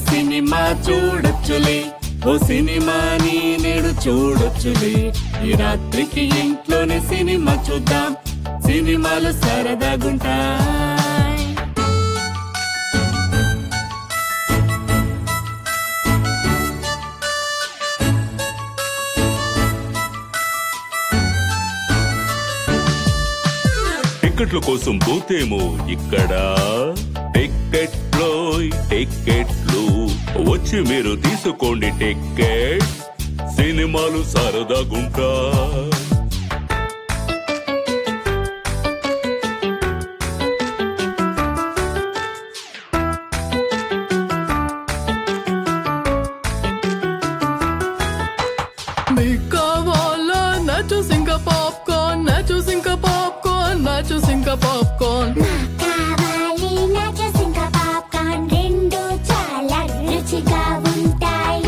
cinema చూడొచ్చులే ఓ సినిమాని నేడు చూడొచ్చులే ఈ రాత్రికి ఇంట్లోనే సినిమా చూద్దాం సినిమాలు సరదాగుంటాయి టిక్కెట్ల కోసం పోతేమో ఇక్కడ టిక్కెట్లు టిక్కెట్లు వచ్చి మీరు తీసుకోండి టిక్కెట్ సినిమాలు సరదాగుంటా మీకు కావాలా nachos ఇంకా పాప్కార్న్ nachos ఇంకా పాప్కార్న్ nachos ఇంకా పాప్కార్న్ కావాలి nachos ఇంకా పాప్కార్న్ రెండు చాలా రుచిగా ఉంటాయి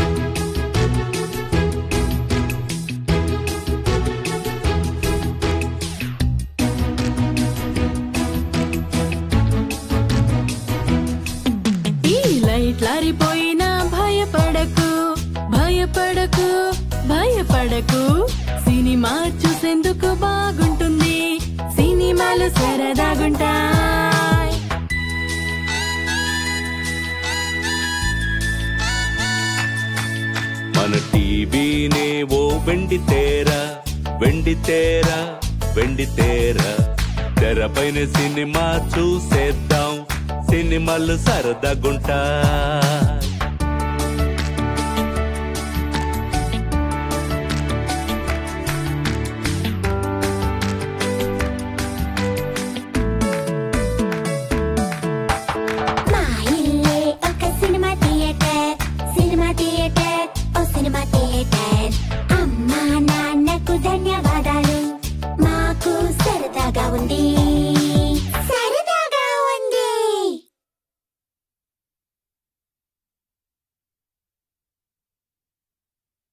ఈ లైట్లారిపోయినా భయపడకు భయపడకు భయపడకు సినిమా చూసేందుకు బాగుంటుంది సినిమాలు సరదాగుంటాయి మన టీవీనే ఓ వెండి తేర వెండి తేర వెండి తేర తెరపైన సినిమా చూసేద్దాం సినిమాలు సరదాగుంటా